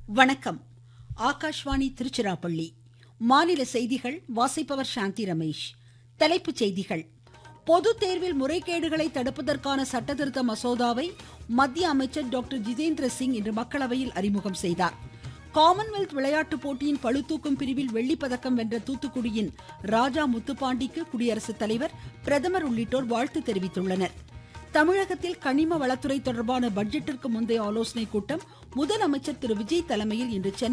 வணக்கம் ஆகாஷ்வாணி திருச்சிராப்பள்ளி மாநில செய்திகள் வாசிப்பவர் சாந்தி ரமேஷ் தலைப்புச் செய்திகள் பொது தேர்வில் முறைகேடுகளை தடுப்பதற்கான சட்டத்திருத்த மசோதாவை மத்திய அமைச்சர் டாக்டர் ஜிதேந்திர சிங் இன்று மக்களவையில் அறிமுகம் செய்தார் காமன்வெல்த் விளையாட்டுப் போட்டியின் பளுதூக்கும் பிரிவில் வெள்ளிப்பதக்கம் வென்ற தூத்துக்குடியின் ராஜா முத்துப்பாண்டிக்கு குடியரசுத் தலைவர் பிரதமர் உள்ளிட்டோர் வாழ்த்து தெரிவித்துள்ளனர் தமிழகத்தில் கனிம வளத்துறை தொடர்பான பட்ஜெட்டிற்கு முந்தைய ஆலோசனைக் கூட்டம் முதலமைச்சர் திரு விஜய் தலைமையில் இன்று சென்னை